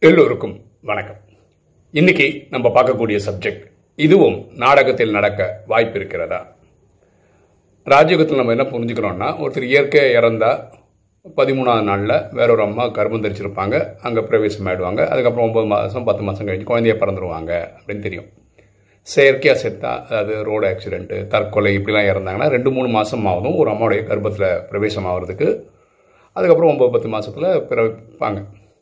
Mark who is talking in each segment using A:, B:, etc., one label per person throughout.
A: எல்லோருக்கும் வணக்கம் இன்னைக்கு நம்ம பார்க்கக்கூடிய சப்ஜெக்ட் இதுவும் நாடகத்தில் நடக்க வாய்ப்பு இருக்கிறதா ராஜயோகத்தில் நம்ம என்ன புரிஞ்சுக்கிறோம்னா ஒருத்தர் இயற்கை இறந்தா பதிமூணாவது நாளில் வேற ஒரு அம்மா கர்ப்பம் தரிச்சிருப்பாங்க அங்கே பிரவேசம் ஆயிடுவாங்க அதுக்கப்புறம் ஒன்பது மாதம் பத்து மாதம் கழிச்சு குழந்தைய பிறந்துருவாங்க அப்படின்னு தெரியும் செயற்கையாக செத்தா அதாவது ரோடு ஆக்சிடென்ட்டு தற்கொலை இப்படிலாம் இறந்தாங்கன்னா ரெண்டு மூணு மாதம் ஆகும் ஒரு அம்மாவுடைய கர்ப்பத்தில் பிரவேசம் ஆகிறதுக்கு அதுக்கப்புறம் ஒம்பது பத்து மாதத்தில் பிறப்பாங்க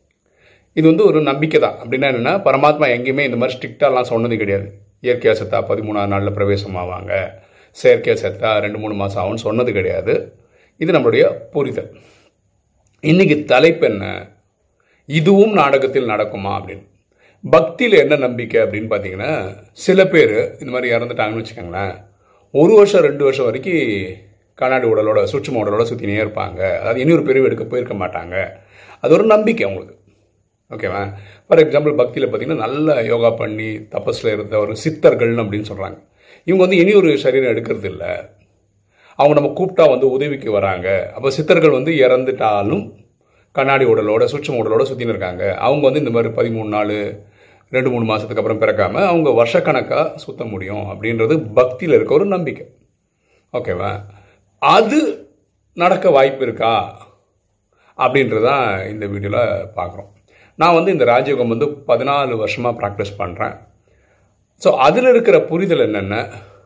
A: இது வந்து ஒரு நம்பிக்கை தான் அப்படின்னா என்னென்னா பரமாத்மா எங்கேயுமே இந்த மாதிரி ஸ்ட்ரிக்டாலாம் சொன்னது கிடையாது இயற்கையாக செத்தா பதிமூணாவது நாளில் பிரவேசம் ஆவாங்க செயற்கையாக செத்தா ரெண்டு மூணு மாதம் ஆகும்னு சொன்னது கிடையாது இது நம்மளுடைய புரிதல் இன்னைக்கு தலைப்பு என்ன இதுவும் நாடகத்தில் நடக்குமா அப்படின்னு பக்தியில் என்ன நம்பிக்கை அப்படின்னு பார்த்தீங்கன்னா சில பேர் இந்த மாதிரி இறந்துட்டாங்கன்னு வச்சுக்கோங்களேன் ஒரு வருஷம் ரெண்டு வருஷம் வரைக்கும் கண்ணாடி உடலோட சூட்சும உடலோட சுற்றினே இருப்பாங்க அதாவது இனி ஒரு பிரிவு எடுக்க போயிருக்க மாட்டாங்க அது ஒரு நம்பிக்கை அவங்களுக்கு ஓகேவா ஃபார் எக்ஸாம்பிள் பக்தியில் பார்த்தீங்கன்னா நல்ல யோகா பண்ணி தபஸில் இருந்த ஒரு சித்தர்கள் அப்படின்னு சொல்கிறாங்க இவங்க வந்து இனி ஒரு சரீரம் எடுக்கிறது இல்லை அவங்க நம்ம கூப்பிட்டா வந்து உதவிக்கு வராங்க அப்போ சித்தர்கள் வந்து இறந்துட்டாலும் கண்ணாடி உடலோட சூட்சம உடலோட சுற்றின்னு இருக்காங்க அவங்க வந்து இந்த மாதிரி பதிமூணு நாள் ரெண்டு மூணு மாதத்துக்கு அப்புறம் பிறக்காம அவங்க வருஷக்கணக்காக சுத்த முடியும் அப்படின்றது பக்தியில் இருக்க ஒரு நம்பிக்கை ஓகேவா அது நடக்க வாய்ப்பு இருக்கா அப்படின்றதான் இந்த வீடியோவில் பார்க்குறோம் நான் வந்து இந்த ராஜயோகம் வந்து பதினாலு வருஷமாக ப்ராக்டிஸ் பண்ணுறேன் ஸோ அதில் இருக்கிற புரிதல் என்னென்ன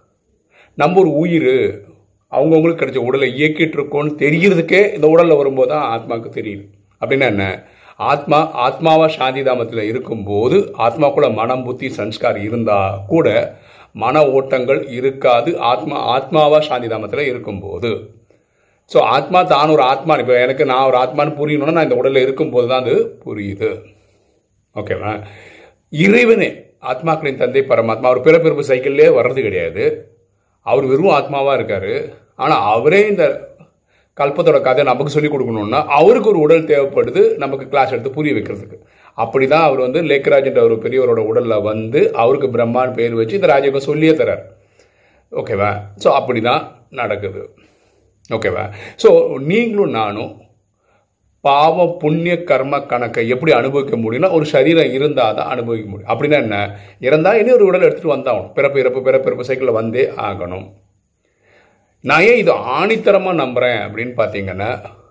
A: நம்ம ஒரு உயிர் அவங்கவுங்களுக்கு கிடைச்ச உடலை இயக்கிட்டு இருக்கோன்னு தெரியறதுக்கே இந்த உடலில் வரும்போது தான் ஆத்மாவுக்கு தெரியுது அப்படின்னா என்ன ஆத்மா ஆத்மாவா சாந்தி தாமத்தில் இருக்கும்போது ஆத்மாக்குள்ள மனம் புத்தி சன்ஸ்கார் இருந்தால் கூட மன ஓட்டங்கள் இருக்காது ஆத்மா ஆத்மாவா சாந்தி தாமத்தில் இருக்கும்போது ஸோ ஆத்மா தான் ஒரு ஆத்மா இப்போ எனக்கு நான் ஒரு ஆத்மான்னு புரியணும்னா நான் இந்த உடலில் இருக்கும்போது தான் அது புரியுது ஓகேவா இறைவனே ஆத்மாக்களின் தந்தை பரமாத்மா அவர் பிறப்பிறப்பு சைக்கிள்லேயே வர்றது கிடையாது அவர் வெறும் ஆத்மாவாக இருக்கார் ஆனால் அவரே இந்த கல்பத்தோட கதை நமக்கு சொல்லிக் கொடுக்கணும்னா அவருக்கு ஒரு உடல் தேவைப்படுது நமக்கு கிளாஸ் எடுத்து புரிய வைக்கிறதுக்கு அப்படி தான் அவர் வந்து லேக்கராஜ்ன்ற ஒரு பெரியவரோட உடலில் வந்து அவருக்கு பிரம்மான்னு பேர் வச்சு இந்த ராஜயோகம் சொல்லியே தரார் ஓகேவா ஸோ அப்படி தான் நடக்குது ஓகேவா ஸோ நீங்களும் நானும் பாவ புண்ணிய கர்ம கணக்கை எப்படி அனுபவிக்க முடியும்னா ஒரு சரீரம் இருந்தால் தான் அனுபவிக்க முடியும் அப்படின்னா என்ன இறந்தால் இனி ஒரு உடல் எடுத்துகிட்டு வந்தாகணும் பிறப்பு இறப்பு பிறப்பு இறப்பு சைக்கிளில் வந்தே ஆகணும் நான் ஏன் இது ஆணித்தரமாக நம்புகிறேன் அப்படின்னு பார்த்தீங்கன்னா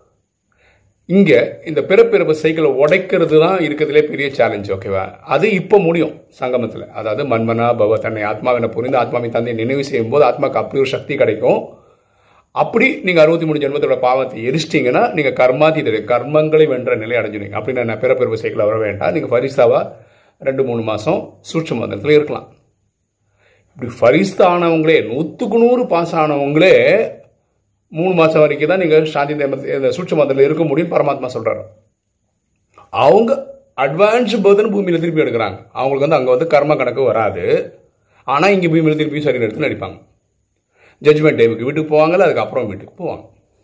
A: இங்கே இந்த பிறப்பிறப்பு சைக்கிளை உடைக்கிறது தான் இருக்கிறதுலே பெரிய சேலஞ்ச் ஓகேவா அது இப்போ முடியும் சங்கமத்தில் அதாவது மன்மனா பவ தன்னை ஆத்மாவினை புரிந்து ஆத்மாவின் தந்தையை நினைவு செய்யும் போது ஆத்மாவுக்கு அப்படி ஒரு சக்தி கிடைக்கும் அப்படி நீங்கள் அறுபத்தி மூணு ஜென்மத்தோட பாவத்தை எரிச்சிட்டிங்கன்னா நீங்கள் கர்மாதீத கர்மங்களை வென்ற நிலை அடைஞ்சிடுவீங்க அப்படி நான் பிறப்பிறப்பு சைக்கிள் வர வேண்டாம் நீங்கள் ஃபரிஸ்தாவா ரெண்டு மூணு மாதம் சூட்ச மதத்தில் இருக்கலாம் இப்படி ஃபரிஸ்தா ஆனவங்களே நூற்றுக்கு நூறு பாஸ் ஆனவங்களே மூணு மாதம் வரைக்கும் தான் நீங்கள் சாந்தி இந்த சூட்ச மதத்தில் இருக்க முடியும் பரமாத்மா சொல்கிறாரு அவங்க அட்வான்ஸ் பர்தன் பூமியில் திருப்பி எடுக்கிறாங்க அவங்களுக்கு வந்து அங்கே வந்து கர்ம கணக்கு வராது ஆனால் இங்கே பூமியில் திருப்பி சரி எடுத்து நடிப்பாங்க ஜட்ஜ்மெண்ட் டைமுக்கு வீட்டுக்கு போவாங்கல்ல அதுக்கப்புறம் வீட்டுக்கு போவாங்க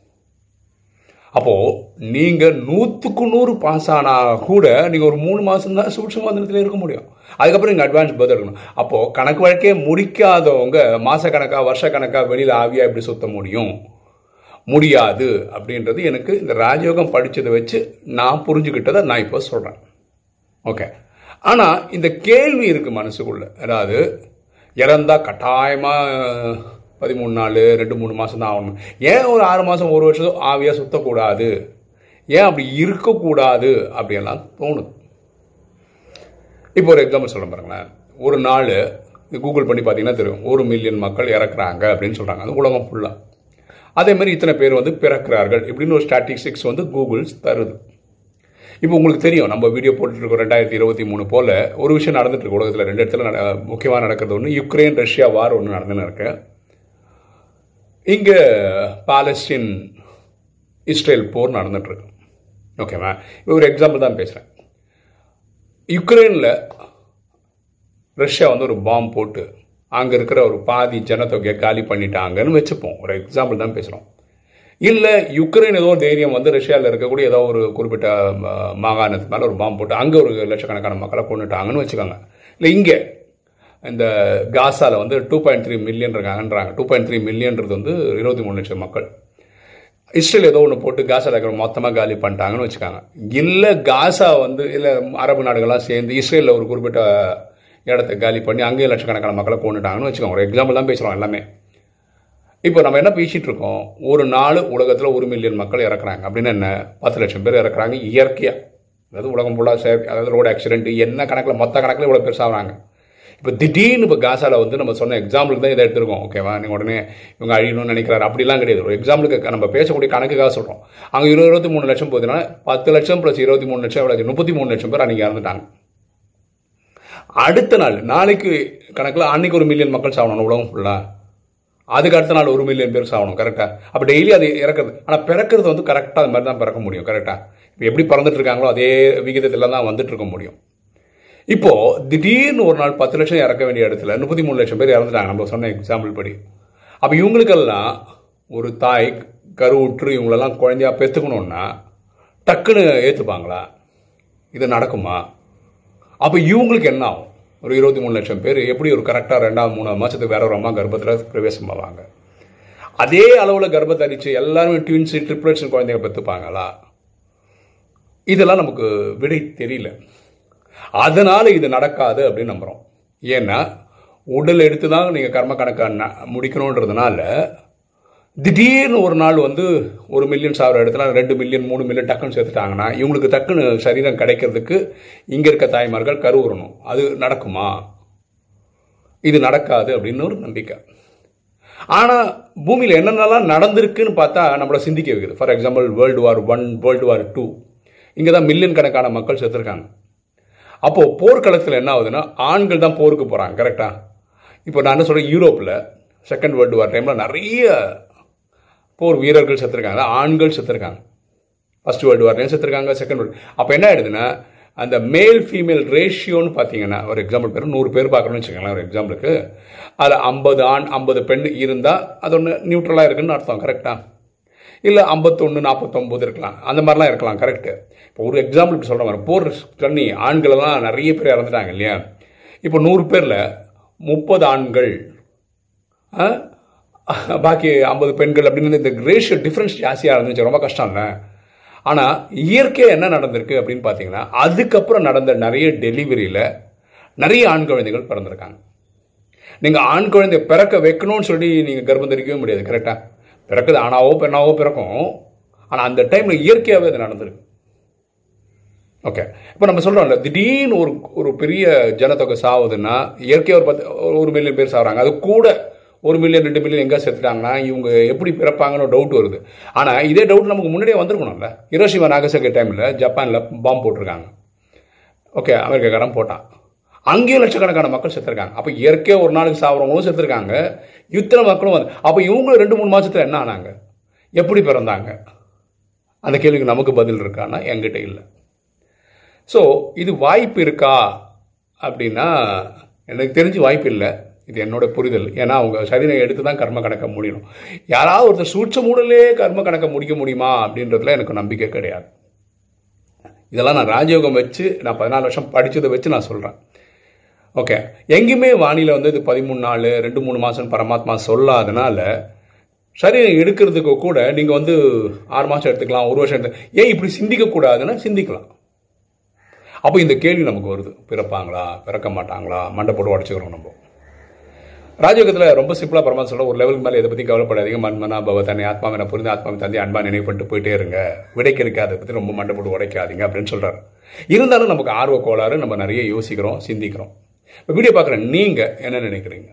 A: அப்போது நீங்கள் நூற்றுக்கு நூறு பாஸ் ஆனால் கூட நீங்கள் ஒரு மூணு மாதம் தான் சூட்ச மந்திரத்தில் இருக்க முடியும் அதுக்கப்புறம் நீங்கள் அட்வான்ஸ் பதில் எடுக்கணும் அப்போது கணக்கு வழக்கே முடிக்காதவங்க மாத கணக்காக வருஷ கணக்காக வெளியில் ஆவியாக எப்படி சுத்த முடியும் முடியாது அப்படின்றது எனக்கு இந்த ராஜயோகம் படித்ததை வச்சு நான் புரிஞ்சுக்கிட்டதை நான் இப்போ சொல்கிறேன் ஓகே ஆனால் இந்த கேள்வி இருக்குது மனசுக்குள்ள அதாவது இறந்தா கட்டாயமாக பதிமூணு நாள் ரெண்டு மூணு மாதம் தான் ஆகணும் ஏன் ஒரு ஆறு மாதம் ஒரு வருஷம் ஆவியாக சுற்றக்கூடாது ஏன் அப்படி இருக்கக்கூடாது அப்படியெல்லாம் தோணுது இப்போ ஒரு எக்ஸாம்பிள் சொல்ல பாருங்களேன் ஒரு நாள் கூகுள் பண்ணி பார்த்தீங்கன்னா தெரியும் ஒரு மில்லியன் மக்கள் இறக்குறாங்க அப்படின்னு சொல்கிறாங்க அது உலகம் ஃபுல்லாக அதே மாதிரி இத்தனை பேர் வந்து பிறக்கிறார்கள் இப்படின்னு ஒரு ஸ்டாட்டிஸ்டிக்ஸ் வந்து கூகுள்ஸ் தருது இப்போ உங்களுக்கு தெரியும் நம்ம வீடியோ போட்டுருக்கோம் ரெண்டாயிரத்தி இருபத்தி மூணு போல் ஒரு விஷயம் நடந்துட்டு இருக்கு உலகத்தில் ரெண்டு இடத்துல முக்கியமாக நடக்கிறது ஒன்று யுக்ரைன் ரஷ்யா வார் ஒன்று நடந்துன்னு இருக்கு இங்கே பாலஸ்தீன் இஸ்ரேல் போர் நடந்துட்டுருக்கு ஓகேவா இப்போ ஒரு எக்ஸாம்பிள் தான் பேசுகிறேன் யுக்ரைனில் ரஷ்யா வந்து ஒரு பாம்பு போட்டு அங்கே இருக்கிற ஒரு பாதி ஜனத்தொகையை காலி பண்ணிட்டாங்கன்னு வச்சுப்போம் ஒரு எக்ஸாம்பிள் தான் பேசுகிறோம் இல்லை யுக்ரைன் ஏதோ தைரியம் வந்து ரஷ்யாவில் இருக்கக்கூடிய ஏதோ ஒரு குறிப்பிட்ட மாகாணத்து மேலே ஒரு பாம்பு போட்டு அங்கே ஒரு லட்சக்கணக்கான மக்களை கொண்டுட்டாங்கன்னு வச்சுக்கோங்க இல்லை இங்கே இந்த காசாவில் வந்து டூ பாயிண்ட் த்ரீ மில்லியன் இருக்காங்கன்றாங்க டூ பாயிண்ட் த்ரீ மில்லியன்றது வந்து இருபத்தி மூணு லட்சம் மக்கள் இஸ்ரேல் ஏதோ ஒன்று போட்டு காசா இருக்கிற மொத்தமாக காலி பண்ணிட்டாங்கன்னு வச்சுக்காங்க இல்லை காசா வந்து இல்லை அரபு நாடுகள்லாம் சேர்ந்து இஸ்ரேலில் ஒரு குறிப்பிட்ட இடத்த காலி பண்ணி அங்கேயும் லட்சக்கணக்கான மக்களை கொண்டுட்டாங்கன்னு வச்சுக்கோங்க ஒரு எக்ஸாம்பிள் தான் பேசுகிறோம் எல்லாமே இப்போ நம்ம என்ன பேசிகிட்டு இருக்கோம் ஒரு நாள் உலகத்தில் ஒரு மில்லியன் மக்கள் இறக்குறாங்க அப்படின்னு என்ன பத்து லட்சம் பேர் இறக்குறாங்க இயற்கையாக அதாவது உலகம் ஃபுல்லாக செயற்கை அதாவது ரோடு ஆக்சிடென்ட் என்ன கணக்கில் மொத்த கணக்கில் இவ்வளோ பேர் சாகுறாங்க இப்போ திடீர்னு இப்போ காசாவில் வந்து நம்ம சொன்ன எக்ஸாம்பிளுக்கு தான் இதை எடுத்துருக்கோம் ஓகேவா நீங்கள் உடனே இவங்க அழியணும்னு நினைக்கிறாரு அப்படிலாம் கிடையாது ஒரு எக்ஸாம்பிளுக்கு நம்ம பேசக்கூடிய கணக்குக்காக சொல்கிறோம் அங்கே இருபது இருபத்தி மூணு லட்சம் போகுதுன்னா பத்து லட்சம் ப்ளஸ் இருபத்தி மூணு லட்சம் எவ்வளோ முப்பத்தி மூணு லட்சம் பேர் அன்றைக்கி இறந்துட்டாங்க அடுத்த நாள் நாளைக்கு கணக்கில் அன்னைக்கு ஒரு மில்லியன் மக்கள் சாகணும் உலகம் ஃபுல்லாக அதுக்கு அடுத்த நாள் ஒரு மில்லியன் பேர் சாகணும் கரெக்டாக அப்போ டெய்லி அது இறக்குறது ஆனால் பிறக்கிறது வந்து கரெக்டாக அது மாதிரி தான் பிறக்க முடியும் கரெக்டாக இப்போ எப்படி பிறந்துட்டு இருக்காங்களோ அதே விகிதத்தில் தான் வந்துட்டு இருக்க முடியும் இப்போ திடீர்னு ஒரு நாள் பத்து லட்சம் இறக்க வேண்டிய இடத்துல முப்பத்தி மூணு லட்சம் பேர் இறந்துட்டாங்க நம்ம சொன்ன எக்ஸாம்பிள் படி அப்போ இவங்களுக்கெல்லாம் ஒரு தாய் கருவுற்று இவங்களெல்லாம் குழந்தையா பெற்றுக்கணும்னா டக்குன்னு ஏற்றுப்பாங்களா இது நடக்குமா அப்போ இவங்களுக்கு என்ன ஆகும் ஒரு இருபத்தி மூணு லட்சம் பேர் எப்படி ஒரு கரெக்டாக ரெண்டாவது மூணாவது மாதத்துக்கு வேற ஒரு அம்மா கர்ப்பத்தில் பிரவேசம் ஆவாங்க அதே அளவில் கர்ப்பத்தை அடித்து எல்லாருமே ட்வின்ஸு ட்ரிப்ளட்ஸ் குழந்தைங்க பெற்றுப்பாங்களா இதெல்லாம் நமக்கு விடை தெரியல அதனால இது நடக்காது அப்படின்னு நம்புகிறோம் ஏன்னா உடல் எடுத்து தான் நீங்கள் கர்ம கணக்கை முடிக்கணுன்றதுனால திடீர்னு ஒரு நாள் வந்து ஒரு மில்லியன் சாகிற இடத்துல ரெண்டு மில்லியன் மூணு மில்லியன் டக்குன்னு சேர்த்துட்டாங்கன்னா இவங்களுக்கு டக்குன்னு சரீரம் கிடைக்கிறதுக்கு இங்கே இருக்க தாய்மார்கள் கருவுறணும் அது நடக்குமா இது நடக்காது அப்படின்னு ஒரு நம்பிக்கை ஆனால் பூமியில் என்னென்னலாம் நடந்திருக்குன்னு பார்த்தா நம்மளை சிந்திக்க வைக்குது for example world war one world war two இங்கே தான் மில்லியன் கணக்கான மக்கள் செத்துருக்காங்க அப்போது போர்க்களத்தில் என்ன ஆகுதுன்னா ஆண்கள் தான் போருக்கு போகிறாங்க கரெக்டாக இப்போ நான் என்ன சொல்கிறேன் யூரோப்பில் செகண்ட் வேர்ல்டு வார் டைமில் நிறைய போர் வீரர்கள் செத்துருக்காங்க ஆண்கள் செத்துருக்காங்க ஃபர்ஸ்ட் வேர்ல்டு வார்லையும் செத்துருக்காங்க செகண்ட் வேர்ல்டு அப்போ என்ன ஆயிடுதுன்னா அந்த மேல் ஃபீமேல் ரேஷியோன்னு பார்த்தீங்கன்னா ஒரு எக்ஸாம்பிள் பேர் நூறு பேர் பார்க்கணும்னு வச்சுக்கோங்களேன் ஒரு எக்ஸாம்பிளுக்கு அதில் ஐம்பது ஆண் ஐம்பது பெண் இருந்தால் அது ஒன்று நியூட்ரலாக இருக்குன்னு அர்த்தம் கரெக்டாக இல்லை ஐம்பத்தொன்று நாற்பத்தொம்போது இருக்கலாம் அந்த மாதிரிலாம் இருக்கலாம் கரெக்டு இப்போ ஒரு எக்ஸாம்பிளுக்கு சொல்கிற மாதிரி போர் தண்ணி ஆண்களெல்லாம் நிறைய பேர் இறந்துட்டாங்க இல்லையா இப்போ நூறு பேரில் முப்பது ஆண்கள் பாக்கி ஐம்பது பெண்கள் அப்படின்னு இந்த ரேஷியோ டிஃப்ரென்ஸ் ஜாஸ்தியாக இருந்துச்சு ரொம்ப கஷ்டம் இல்லை ஆனால் இயற்கையாக என்ன நடந்திருக்கு அப்படின்னு பார்த்தீங்கன்னா அதுக்கப்புறம் நடந்த நிறைய டெலிவரியில் நிறைய ஆண் குழந்தைகள் பிறந்திருக்காங்க நீங்கள் ஆண் குழந்தை பிறக்க வைக்கணும்னு சொல்லி நீங்கள் கர்ப்பம் தரிக்கவே முடியாது கரெக்டாக பிறக்குது ஆணாவோ பெண்ணாவோ பிறக்கும் ஆனால் அந்த டைமில் இயற்கையாகவே அது நடந்திருக்கு ஓகே இப்போ நம்ம சொல்கிறோம்ல திடீர்னு ஒரு ஒரு பெரிய ஜனத்தொகை சாவுதுன்னா இயற்கையாக ஒரு பத்து ஒரு மில்லியன் பேர் சாகுறாங்க அது கூட ஒரு மில்லியன் ரெண்டு மில்லியன் எங்கே செத்துட்டாங்கன்னா இவங்க எப்படி பிறப்பாங்கன்னு டவுட் வருது ஆனால் இதே டவுட் நமக்கு முன்னாடியே வந்திருக்கணும்ல ஹிரோஷிமா நாகசகி டைமில் ஜப்பானில் பாம்பு போட்டிருக்காங்க ஓகே அமெரிக்காக்காரன் போட்டான் அங்கேயும் லட்சக்கணக்கான மக்கள் செத்துருக்காங்க அப்போ இயற்கையாக ஒரு நாளைக்கு சாப்பிட்றவங்களும் செத்துருக்காங்க இத்தனை மக்களும் வந்து அப்போ இவங்களும் ரெண்டு மூணு மாதத்தில் என்ன ஆனாங்க எப்படி பிறந்தாங்க அந்த கேள்விக்கு நமக்கு பதில் இருக்கான்னா என்கிட்ட இல்லை ஸோ இது வாய்ப்பு இருக்கா அப்படின்னா எனக்கு தெரிஞ்சு வாய்ப்பு இல்லை இது என்னோட புரிதல் ஏன்னா அவங்க சரீரம் எடுத்து தான் கர்ம கணக்க முடியணும் யாராவது ஒருத்தர் சூட்ச மூடலே கர்ம கணக்க முடிக்க முடியுமா அப்படின்றதுல எனக்கு நம்பிக்கை கிடையாது இதெல்லாம் நான் ராஜயோகம் வச்சு நான் பதினாலு வருஷம் படித்ததை வச்சு நான் சொல்கிறேன் ஓகே எங்கேயுமே வானிலை வந்து இது பதிமூணு நாள் ரெண்டு மூணு மாதம் பரமாத்மா சொல்லாதனால சரீரம் எடுக்கிறதுக்கு கூட நீங்கள் வந்து ஆறு மாதம் எடுத்துக்கலாம் ஒரு வருஷம் எடுத்து ஏன் இப்படி சிந்திக்கக்கூடாதுன்னா சிந்திக்கலாம் அப்போ இந்த கேள்வி நமக்கு வருது பிறப்பாங்களா பிறக்க மாட்டாங்களா மண்டை போட்டு உடச்சிக்கிறோம் நம்ம ராஜயோகத்தில் ரொம்ப சிம்பிளாக பரமா சொல்ல ஒரு லெவலுக்கு மேலே இதை பற்றி கவலைப்படாதீங்க மன்மனா பவ தன்னை ஆத்மாவின புரிந்து ஆத்மாவை தந்தை அன்பா நினைவு பண்ணிட்டு போயிட்டே இருங்க விடைக்கு இருக்க அதை பற்றி ரொம்ப மண்டை போட்டு உடைக்காதீங்க அப்படின்னு சொல்கிறாரு இருந்தாலும் நமக்கு ஆர்வ கோளாறு நம்ம நிறைய யோசிக்கிறோம் சிந்திக்கிறோம் இப்போ வீடியோ பார்க்குற நீங்கள் என்ன நினைக்கிறீங்க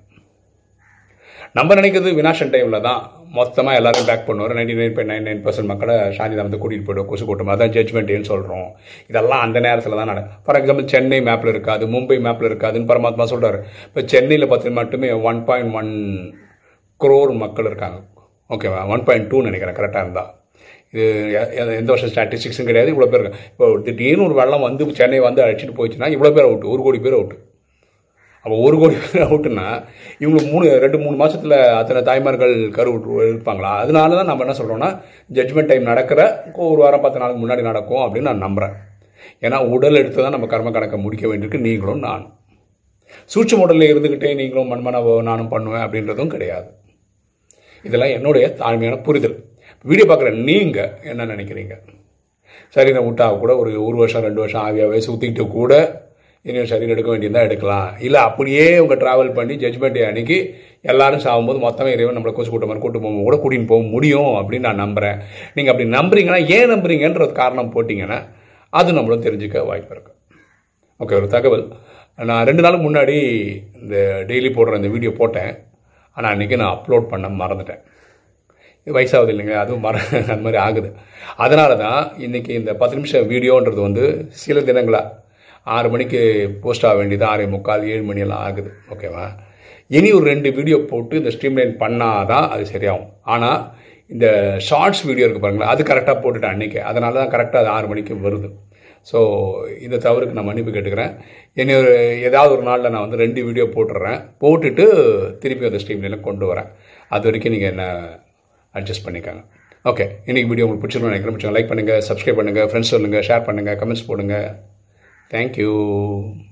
A: நம்ம நினைக்கிறது வினாஷன் டைமில் தான் மொத்தமாக எல்லாரும் பேக் பண்ணுவார் ninety nine point nine nine percent மக்களை சாந்தி வந்து கூட்டிகிட்டு போய்டும் கொசு கூட்டம் அதான் ஜட்மெண்ட்னு சொல்கிறோம் இதெல்லாம் அந்த நேரத்தில் தான் நடக்கும் ஃபார் எக்ஸாம்பிள் சென்னை மேப்பில் இருக்காது மும்பை மேப்பில் இருக்காதுன்னு பரமாத்மா சொல்கிறார் இப்போ சென்னையில் பார்த்தீங்கன்னா மட்டுமே ஒன் பாயிண்ட் ஒன் குரோர் மக்கள் இருக்காங்க ஓகேவா ஒன் பாயிண்ட் டூ நினைக்கிறேன் கரெக்டாக இருந்தால் இது எந்த வருஷம் ஸ்டாட்டிஸ்டிக்ஸும் கிடையாது இவ்வளோ பேர் இருக்காங்க இப்போ திடீர்னு ஒரு வெள்ளம் வந்து சென்னை வந்து அழைச்சிட்டு போயிடுச்சுன்னா இவ்வளோ பேர் அவுட்டு ஒரு கோடி பேர் அவுட்டு அப்போ ஒரு கோடி பேர் அவுட்டுன்னா இவங்களுக்கு மூணு ரெண்டு மூணு மாதத்தில் அத்தனை தாய்மார்கள் கரு இருப்பாங்களா அதனால தான் நம்ம என்ன சொல்கிறோம்னா ஜட்மெண்ட் டைம் நடக்கிற ஒரு வாரம் பத்து நாளுக்கு முன்னாடி நடக்கும் அப்படின்னு நான் நம்புகிறேன் ஏன்னா உடல் எடுத்து தான் நம்ம கர்ம கணக்கை முடிக்க வேண்டியிருக்கு நீங்களும் நானும் சூட்ச உடலில் இருந்துக்கிட்டே நீங்களும் மண்மனவோ நானும் பண்ணுவேன் அப்படின்றதும் கிடையாது இதெல்லாம் என்னுடைய தாழ்மையான புரிதல் வீடியோ பார்க்குற நீங்கள் என்ன நினைக்கிறீங்க சரி நான் விட்டா கூட ஒரு ஒரு வருஷம் ரெண்டு வருஷம் ஆவியாவே சுற்றிக்கிட்டு கூட இன்னும் சரி எடுக்க வேண்டியதாக எடுக்கலாம் இல்லை அப்படியே உங்க ட்ராவல் பண்ணி ஜட்ஜ்மெண்ட் டே அன்னைக்கு எல்லாரும் சாகும்போது மொத்தமே இறைவன் நம்மளை கொசு கூட்ட மாதிரி கூட்டு போகும்போது கூட கூட்டின்னு போக முடியும் அப்படின்னு நான் நம்புகிறேன் நீங்கள் அப்படி நம்புறீங்கன்னா ஏன் நம்புறீங்கன்ற ஒரு காரணம் போட்டிங்கன்னா அது நம்மளும் தெரிஞ்சுக்க வாய்ப்பு இருக்கு ஓகே ஒரு தகவல் நான் ரெண்டு நாளுக்கு முன்னாடி இந்த டெய்லி போடுற இந்த வீடியோ போட்டேன் ஆனால் அன்றைக்கி நான் அப்லோட் பண்ண மறந்துட்டேன் இது வயசாகுது இல்லைங்க அதுவும் மற அந்த மாதிரி ஆகுது அதனால தான் இன்றைக்கி இந்த பத்து நிமிஷம் வீடியோன்றது வந்து சில தினங்களாக ஆறு மணிக்கு போஸ்ட் ஆக வேண்டியது ஆறே முக்கால் ஏழு மணியெல்லாம் ஆகுது ஓகேவா இனி ஒரு ரெண்டு வீடியோ போட்டு இந்த ஸ்ட்ரீம்லைன் பண்ணாதான் அது சரியாகும் ஆனால் இந்த ஷார்ட்ஸ் வீடியோ இருக்குது பாருங்களேன் அது கரெக்டாக போட்டுட்டேன் அன்றைக்கி அதனால தான் கரெக்டாக அது ஆறு மணிக்கு வருது ஸோ இந்த தவறுக்கு நான் மன்னிப்பு கேட்டுக்கிறேன் இனி ஒரு ஏதாவது ஒரு நாளில் நான் வந்து ரெண்டு வீடியோ போட்டுடுறேன் போட்டுட்டு திருப்பி அந்த ஸ்ட்ரீம்லைன் கொண்டு வரேன் அது வரைக்கும் நீங்கள் என்ன அட்ஜஸ்ட் பண்ணிக்கோங்க ஓகே இன்னைக்கு வீடியோ உங்களுக்கு பிடிச்சிருக்கணும் நினைக்கிறேன் பிடிச்சவங்க லைக் பண்ணுங்கள் சப்ஸ்கிரைப் பண்ணுங்கள் ஃப்ரெண்ட்ஸ் சொல்லுங்கள் ஷேர் பண்ணுங்கள் கமெண்ட்ஸ் போடுங்க தேங்க்யூ